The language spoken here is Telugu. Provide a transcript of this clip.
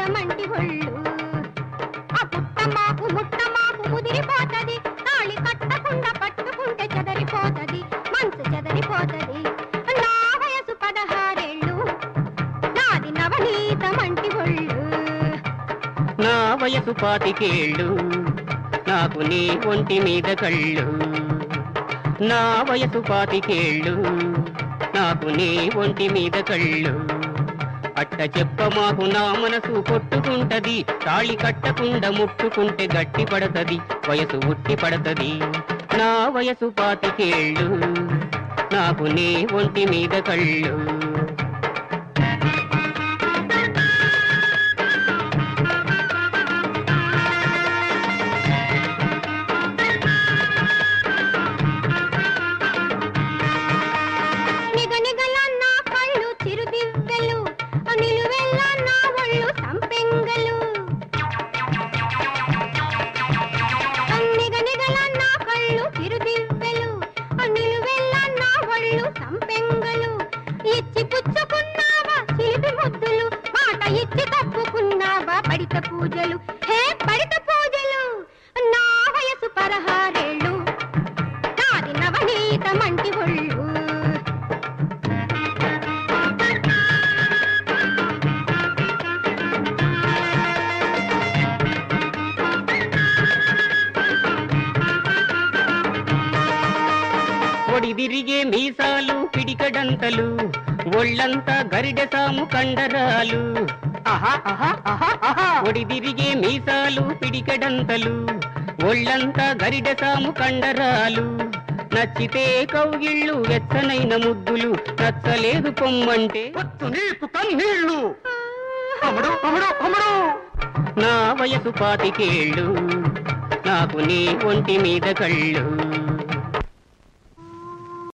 మంటి ఒళ్ళు ఆ పుట్టమాకు ముట్టమాకు ముదిరిపోతది తాళి కట్టకుండా పట్టుకుంటే చెదరిపోతది మనసు చెదరిపోతది నా వయసు పదహారేళ్ళు నాది నవనీత మంటి ఒళ్ళు నా వయసు పాతికేళ్ళు నాకు నీ ఒంటి మీద కళ్ళు నా వయసు పాతికేళ్ళు నాకు నీ ఒంటి మీద కళ్ళు అట్ట చెప్ప మాకు నా మనసు కొట్టుకుంటది తాళి కట్టకుండా ముట్టుకుంటే గట్టి పడతది వయసు ఉట్టి పడతది నా వయసు పాతికేళ్ళు నాకు నీ ఒంటి మీద కళ్ళు నిగనిగల నా కళ్ళు చిరుదివ్వెలు నిలువెల్ల నా ఒళ్ళు సంపెంగలు నిగనిగల నా కళ్ళు చిరుదివ్వెలు నిలువెల్ల నా ఒళ్ళు సంపెంగలు ఇచ్చి పుచ్చుకున్నావా చిలిపి ముద్దులు మాట ఇచ్చి తప్పుకున్నావా పడిత పూజలు హే పడిత పూజలు నా వయసు పదహారేళ్ళు నాది నవనీత మంటి ఒళ్ళు ఒడి తిరిగే మీసాలు పిడికడంతలు ఒళ్ళంతా గరిడె సాము కండరాలు ఆహా ఆహా ఆహా ఆహా ఒడి తిరిగే మీసాలు పిడికడంతలు ఒళ్ళంతా గరిడె సాము కండరాలు నచ్చితే కౌగిళ్ళు వెచ్చనైన ముద్దులు నచ్చలేదు పొమ్మంటే నీకు కన్నీళ్ళు అమడు అమడు అమడు నా వయసు పాతికేళ్ళు నాకు నీ ఒంటి మీద కళ్ళు